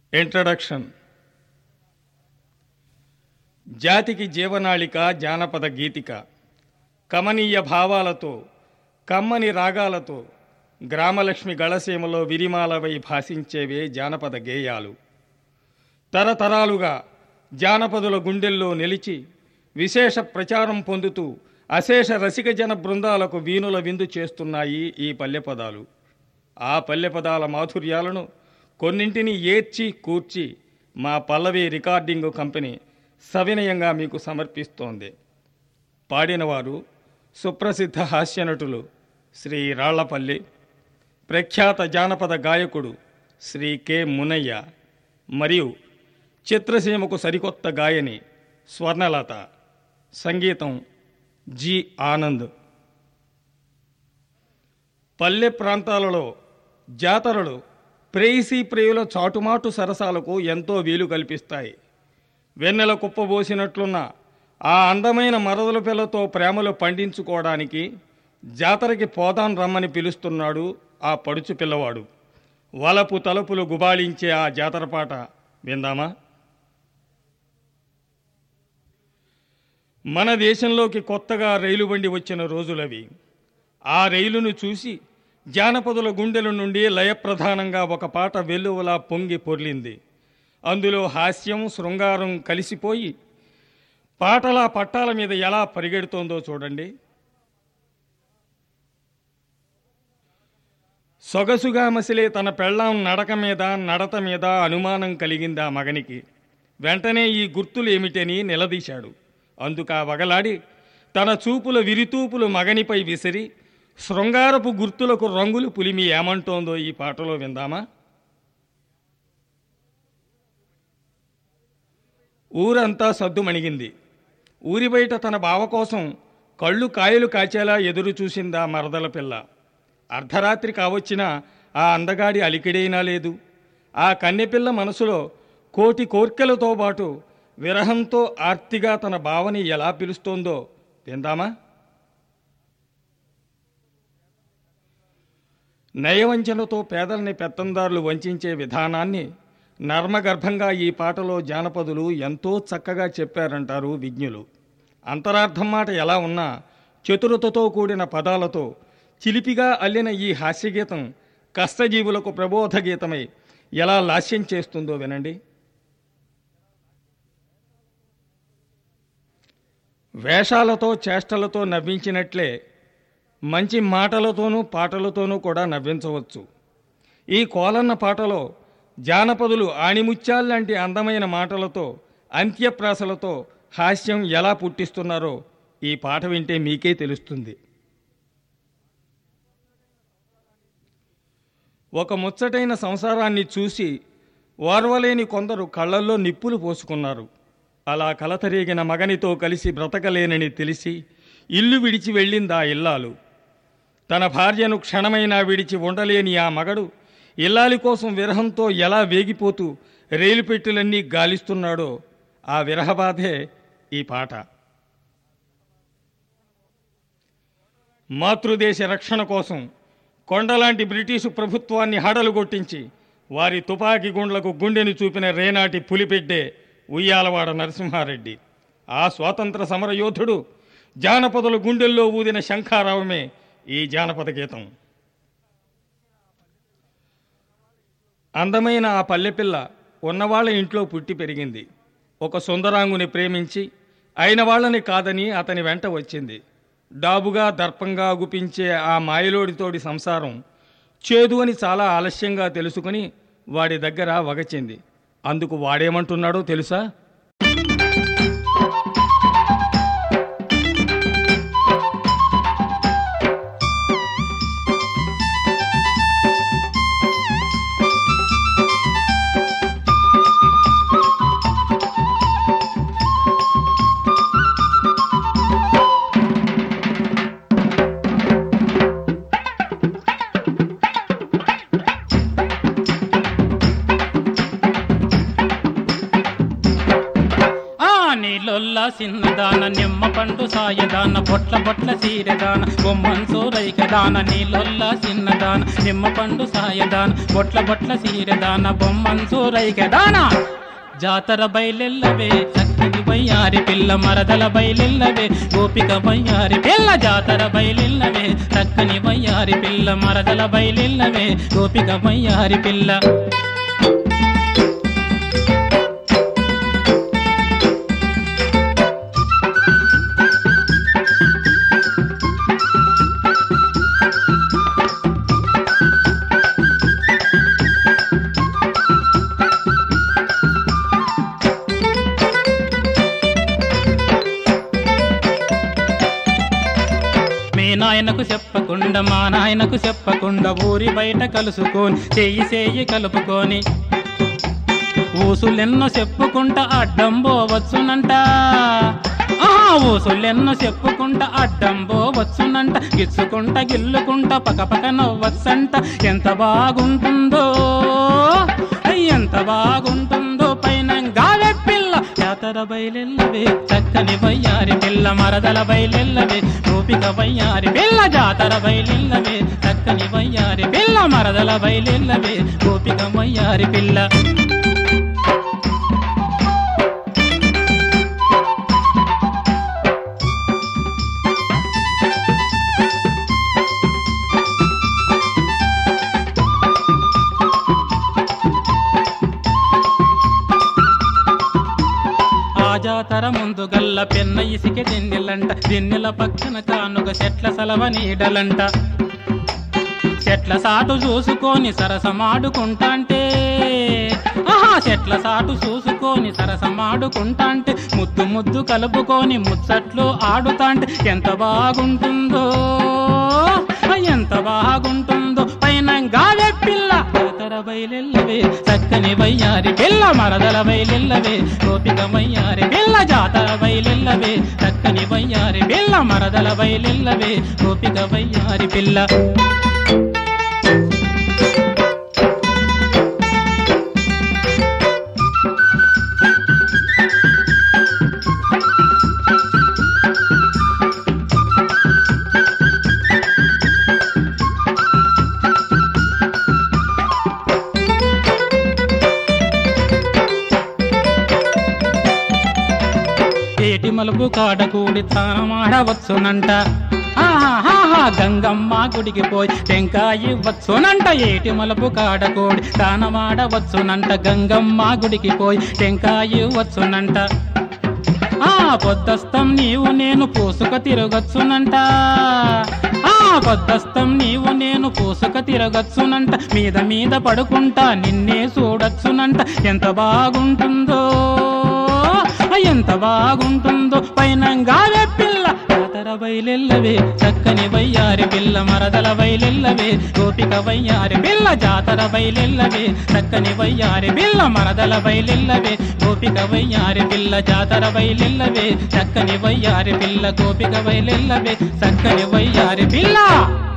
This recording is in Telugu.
ఇంట్రడక్షన్ జాతికి జీవనాళిక జానపద గీతిక కమనీయ భావాలతో కమ్మని రాగాలతో గ్రామలక్ష్మి గళసీమలో విరిమాలవై భాషించేవే జానపద గేయాలు తరతరాలుగా జానపదుల గుండెల్లో నిలిచి విశేష ప్రచారం పొందుతూ అశేష రసిక జన బృందాలకు వీణుల విందు చేస్తున్నాయి ఈ పల్లె పదాలు ఆ పల్లె పదాల మాధుర్యాలను కొన్నింటిని ఏర్చి కూర్చి మా పల్లవి రికార్డింగ్ కంపెనీ సవినయంగా మీకు సమర్పిస్తోంది పాడినవారు సుప్రసిద్ధ హాస్యనటులు శ్రీ రాళ్లపల్లి ప్రఖ్యాత జానపద గాయకుడు శ్రీ కె మునయ్య మరియు చిత్రసీమకు సరికొత్త గాయని స్వర్ణలత సంగీతం జి ఆనంద్ పల్లె ప్రాంతాలలో జాతరలు ప్రేయసీ ప్రియుల చాటుమాటు సరసాలకు ఎంతో వీలు కల్పిస్తాయి వెన్నెల కుప్పబోసినట్లున్న ఆ అందమైన మరదల పిల్లతో ప్రేమలు పండించుకోవడానికి జాతరకి పోదాన్ రమ్మని పిలుస్తున్నాడు ఆ పడుచు పిల్లవాడు వలపు తలుపులు గుబాళించే ఆ జాతర పాట విందామా మన దేశంలోకి కొత్తగా రైలు బండి వచ్చిన రోజులవి ఆ రైలును చూసి జానపదుల గుండెల నుండి లయప్రధానంగా ఒక పాట వెల్లువలా పొంగి పొర్లింది అందులో హాస్యం శృంగారం కలిసిపోయి పాటల పట్టాల మీద ఎలా పరిగెడుతోందో చూడండి సొగసుగా మసిలే తన పెళ్ళాం నడక మీద నడత మీద అనుమానం కలిగింది ఆ మగనికి వెంటనే ఈ గుర్తులు ఏమిటని నిలదీశాడు అందుక వగలాడి తన చూపుల విరితూపులు మగనిపై విసిరి శృంగారపు గుర్తులకు రంగులు పులిమి ఏమంటోందో ఈ పాటలో విందామా ఊరంతా సద్దుమణిగింది ఊరి బయట తన బావ కోసం కళ్ళు కాయలు కాచేలా ఎదురు చూసిందా మరదల పిల్ల అర్ధరాత్రి కావచ్చినా ఆ అందగాడి అలికిడైనా లేదు ఆ కన్నెపిల్ల మనసులో కోటి కోర్కెలతో పాటు విరహంతో ఆర్తిగా తన బావని ఎలా పిలుస్తోందో విందామా నయవంచనతో పేదల్ని పెత్తందారులు వంచే విధానాన్ని నర్మగర్భంగా ఈ పాటలో జానపదులు ఎంతో చక్కగా చెప్పారంటారు విజ్ఞులు అంతరార్థం మాట ఎలా ఉన్నా చతురతతో కూడిన పదాలతో చిలిపిగా అల్లిన ఈ హాస్యగీతం కష్టజీవులకు ప్రబోధ గీతమై ఎలా లాస్యం చేస్తుందో వినండి వేషాలతో చేష్టలతో నవ్వించినట్లే మంచి మాటలతోనూ పాటలతోనూ కూడా నవ్వించవచ్చు ఈ కోలన్న పాటలో జానపదులు ఆణిముత్యాల్లాంటి అందమైన మాటలతో అంత్యప్రాసలతో హాస్యం ఎలా పుట్టిస్తున్నారో ఈ పాట వింటే మీకే తెలుస్తుంది ఒక ముచ్చటైన సంసారాన్ని చూసి ఓర్వలేని కొందరు కళ్ళల్లో నిప్పులు పోసుకున్నారు అలా కలతరేగిన మగనితో కలిసి బ్రతకలేనని తెలిసి ఇల్లు విడిచి వెళ్ళిందా ఇల్లాలు తన భార్యను క్షణమైనా విడిచి ఉండలేని ఆ మగడు ఇల్లాలి కోసం విరహంతో ఎలా వేగిపోతూ రైలు పెట్టెలన్నీ గాలిస్తున్నాడో ఆ విరహబాధే ఈ పాట మాతృదేశ రక్షణ కోసం కొండలాంటి బ్రిటిషు ప్రభుత్వాన్ని హడలు కొట్టించి వారి తుపాకీ గుండ్లకు గుండెని చూపిన రేనాటి పులిపెడ్డే ఉయ్యాలవాడ నరసింహారెడ్డి ఆ స్వాతంత్ర సమర యోధుడు జానపదుల గుండెల్లో ఊదిన శంఖారావమే ఈ జానపద గీతం అందమైన ఆ పల్లెపిల్ల ఉన్నవాళ్ళ ఇంట్లో పుట్టి పెరిగింది ఒక సుందరాంగుని ప్రేమించి అయిన వాళ్ళని కాదని అతని వెంట వచ్చింది డాబుగా దర్పంగా గుపించే ఆ మాయలోడితోడి సంసారం చేదు అని చాలా ఆలస్యంగా తెలుసుకుని వాడి దగ్గర వగచింది అందుకు వాడేమంటున్నాడో తెలుసా సిన్నదాన నిమ్మ పండు సాయదాన బొట్ల బొట్ల సీరదాన బొమ్మన్సో రైకదాన నీళ్ళొల్ల సిన్నదాన నిమ్మ పండు సాయదాన బొట్ల బొట్ల సీరదాన బొమ్మన్సో రైకదాన జాతర బయలెల్లవే చక్కని బయ్యారి పిల్ల మరదల బయలెల్లవే గోపిక బయ్యారి పిల్ల జాతర బయలెల్లవే చక్కని బయ్యారి పిల్ల మరదల బయలెల్లవే గోపిక బయ్యారి పిల్ల మీ నాయనకు చెప్పకుండా మా నాయనకు చెప్పకుండా ఊరి బయట కలుసుకొని చెయ్యి చెయ్యి కలుపుకొని ఊసులెన్నో చెప్పుకుంటా అడ్డం పోవచ్చునంట ఆహా ఊసులెన్నో చెప్పుకుంటా అడ్డం పోవచ్చునంట గిచ్చుకుంటా గిల్లుకుంటా పకపక నవ్వచ్చంట ఎంత బాగుంటుందో అయ్ ఎంత బాగుంటుందో పైన గావె పిల్ల జాతర బయలెల్లవే చక్కని బయ్యారి పిల్ల మరదల బయలెల్లవే గోపిక బయ్యారి పిల్ల జాతర బయలెల్లవే చక్కని బయ్యారి పిల్ల మరదల బయలెల్లవే గోపిక బయ్యారి పిల్ల ఆ జాతర ముందు గల్ల పెన్న ఇసిక దిన్నెలంట దిన్నెల పక్కన కానుక చెట్ల సలవ నీడలంట చెట్ల సాటు చూసుకొని సరసమాడుకుంటాంటే ఆహా చెట్ల సాటు చూసుకొని సరసమాడుకుంటాంటే ముద్దు ముద్దు కలుపుకొని ముచ్చట్లు ఆడుతాంటే ఎంత బాగుంటుందో ఎంత బాగుంటుందో పైన గావె పిల్ల జాతర బయలెల్లవే చక్కని వయ్యారి పిల్ల మరదల బయలెల్లవే గోపిక వయ్యారి పిల్ల జాతర బయలెల్లవే చక్కని వయ్యారి పిల్ల మరదల బయలెల్లవే గోపిక వయ్యారి పిల్ల ఏటి మలుపు కాడ కూడి తానమాడవచ్చునంట ఆహాహా గంగమ్మ గుడికి పోయి టెంకాయ ఇవ్వచ్చునంట ఏటి మలుపు కాడ కూడి తానమాడవచ్చునంట గంగమ్మ గుడికి పోయి టెంకాయ ఇవ్వచ్చునంట ఆ పొద్దస్తం నీవు నేను పూసుక తిరగచ్చునంట ఆ పొద్దస్తం నీవు నేను పూసుక తిరగచ్చునంట మీద మీద పడుకుంటా నిన్నే చూడొచ్చునంట ఎంత బాగుంటుందో ఎంత బాగుంటుందో పైన గావే పిల్ల జాతర బయలెల్లవే చక్కని వయ్యారి పిల్ల మరదల బయలెల్లవే గోపిక వయ్యారి పిల్ల జాతర బయలెల్లవే చక్కని వయ్యారి పిల్ల మరదల బయలెల్లవే గోపిక వయ్యారి పిల్ల జాతర బయలెల్లవే చక్కని వయ్యారి పిల్ల గోపిక బయలెల్లవే చక్కని వయ్యారి పిల్ల